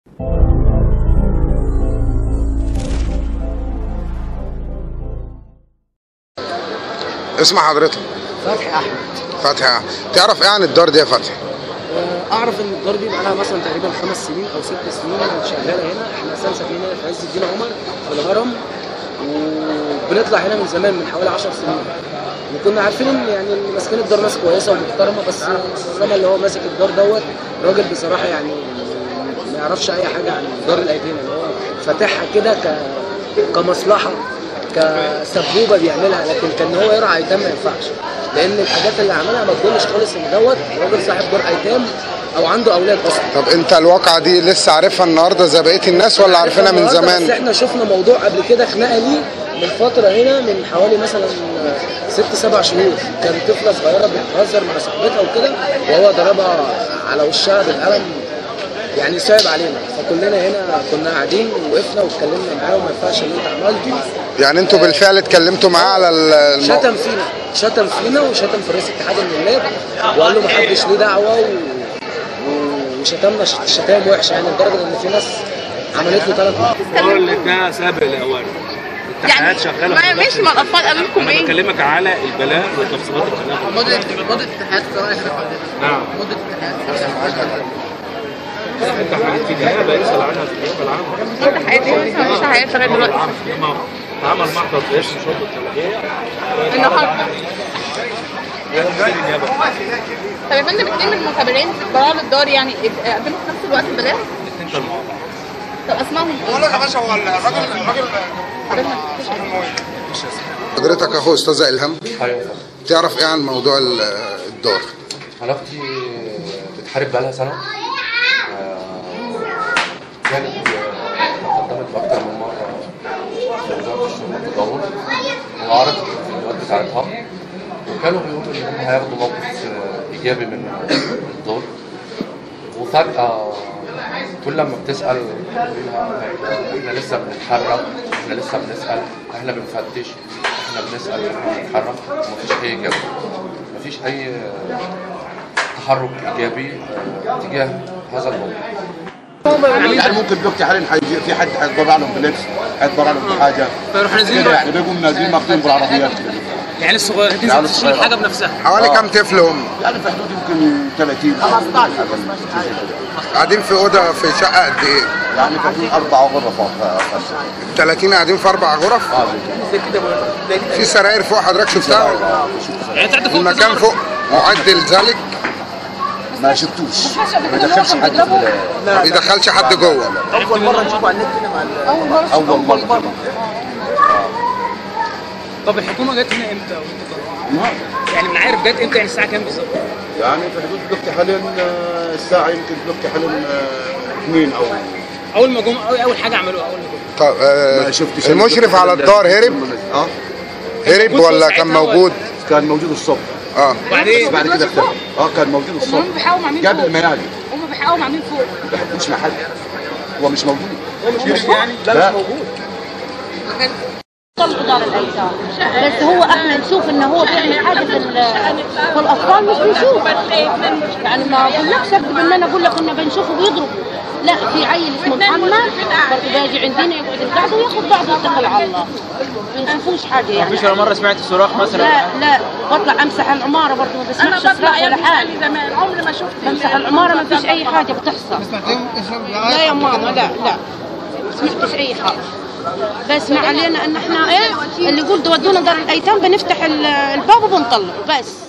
اسم حضرتك فتحي احمد فتحي تعرف ايه عن الدار دي يا فتحي آه، اعرف ان الدار دي بقالها مثلا تقريبا خمس سنين او ست سنين شغاله هنا احنا اساسا ساكنين هنا في عز الدين عمر في الهرم وبنطلع هنا من زمان من حوالي 10 سنين وكنا عارفين ان يعني اللي ماسكين الدار ناس كويسه ومحترمه بس الزمن اللي هو ماسك الدار دوت راجل بصراحه يعني ما يعرفش اي حاجه عن دار الايتام اللي هو فاتحها كده ك كمصلحه كسبوبه بيعملها لكن كان هو يرعى ايتام ما ينفعش لان الحاجات اللي عملها ما تدلش خالص ان دوت راجل صاحب دار ايتام او عنده اولاد اصلا طب انت الواقعه دي لسه عارفها النهارده زي بقيه الناس ولا عارفينها من النهاردة بس زمان احنا شفنا موضوع قبل كده خناقه ليه من فتره هنا من حوالي مثلا ست سبع شهور كان طفله صغيره بتهزر مع صاحبتها وكده وهو ضربها على وشها بالقلم يعني صعب علينا فكلنا هنا كنا قاعدين ووقفنا واتكلمنا معاه وما ينفعش اللي انت عملته يعني انتوا بالفعل اتكلمتوا معاه على ال- المو... شتم فينا شتم فينا وشتم في رئيس اتحاد الملاك وقال له ما حدش ليه دعوه و... و- وشتمنا ش- شتايم وحشه يعني لدرجه ان في ناس عملت له ثلاث مرات كل ده سابق الاوان الاتحادات شغاله ما في ماشي ما الاطفال قالوا لكم انا ايه؟ بكلمك على البلاء وتفصيلات الخلاف مدة مدة اتحاد صراحة هنا عندنا نعم مدة اتحاد انت حاجات في جهه بقى يسال عنها في النيابه العامه انت حياتي لسه مفيش حياه لغايه دلوقتي لما اتعمل محضر باسم شرطه الثلاثيه النهارده وكان النيابه طب يا فندم اتنين من المخابرين براءة الدار يعني قدموا في نفس الوقت بلاغ الاثنين كانوا مع بعض طب اسمائهم بقول لك يا باشا هو الراجل الراجل حضرتك اخو استاذه الهام ايوه فاهم تعرف ايه عن موضوع ال- الدار علاقتي بتحارب بقالها سنة آه، كانت آه، تقدمت بأكتر من مرة لوزارة الشؤون والتضامن وعرضت الفيديوهات بتاعتها وكانوا بيقولوا إن هم هياخدوا موقف آه، إيجابي من الدور وفجأة كل لما بتسأل يقولوا لها احنا لسه بنتحرك احنا لسه بنسأل احنا بنفتش احنا بنسأل احنا بنتحرك ومفيش أي إجابة مفيش أي آه، تحرك ايجابي آه، تجاه هذا الموضوع يعني ممكن دلوقتي حاليا حيجي في حد هيتبرع لهم بلبس هيتبرع لهم بحاجه فيروح نازلين كده يعني بيقوم نازلين ماخدين بالعربيات كده يعني الصغير يعني هتنزل الصغير. تشيل حاجة بنفسها حوالي آه. كام طفل هم يعني في حدود يمكن 30 15 قاعدين في اوضه في شقه قد ايه يعني في حدود اربع غرف خاصه ال 30 قاعدين في اربع غرف اه زي كده في سراير فوق حضرتك شفتها يعني تعدي فوق المكان فوق معد لذلك ما شفتوش ما دخلش حد في ال- ما بيدخلش حد جوه أول مرة نشوفه على النت هنا مع ال- اول مره اول مره طب الحكومة جت هنا امتى؟ النهارده. يعني من عارف جت امتى يعني الساعة كام بالظبط؟ يعني في حدود دلوقتي حاليا آه، الساعه يمكن دلوقتي حاليا 2 او أول ما جم أول أول حاجة عملوها أول ما جم طب آه ما شفتش المشرف على الدار هرب اه هرب موجود ولا ساعتها كان ولا- موجود كان موجود الصبح اه وبعدين بس بعد كده اختفى اه كان موجود الصبح هم بيحاولوا عاملين قبل فوق ما يجي هم بيحاولوا عاملين فوق مش محل هو مش موجود مش يعني لا طلب دار الايتام بس هو احنا نشوف انه هو بيعمل حاجه في ال- في الاطفال مش بنشوف يعني ما اقولكش اكذب ان انا اقول لك انه بنشوفه بيضربوا لا في عيل اسمه محمد برضه باجي عندنا يقعد بعده وياخذ بعضه ويتكل على الله ما بنشوفوش حاجه يعني مفيش ولا مرة سمعت صراخ مثلا لا لا بطلع امسح العماره برضه ما بسمعش صراخ ولا حاجه زمان عمري ما شفت بمسح العماره ما فيش اي حاجه بتحصل لا يا ماما لا لا ما سمعتش اي حاجه بس ما علينا ان احنا ايه اللي يقول ودونا دار الايتام بنفتح ال- الباب وبنطلع بس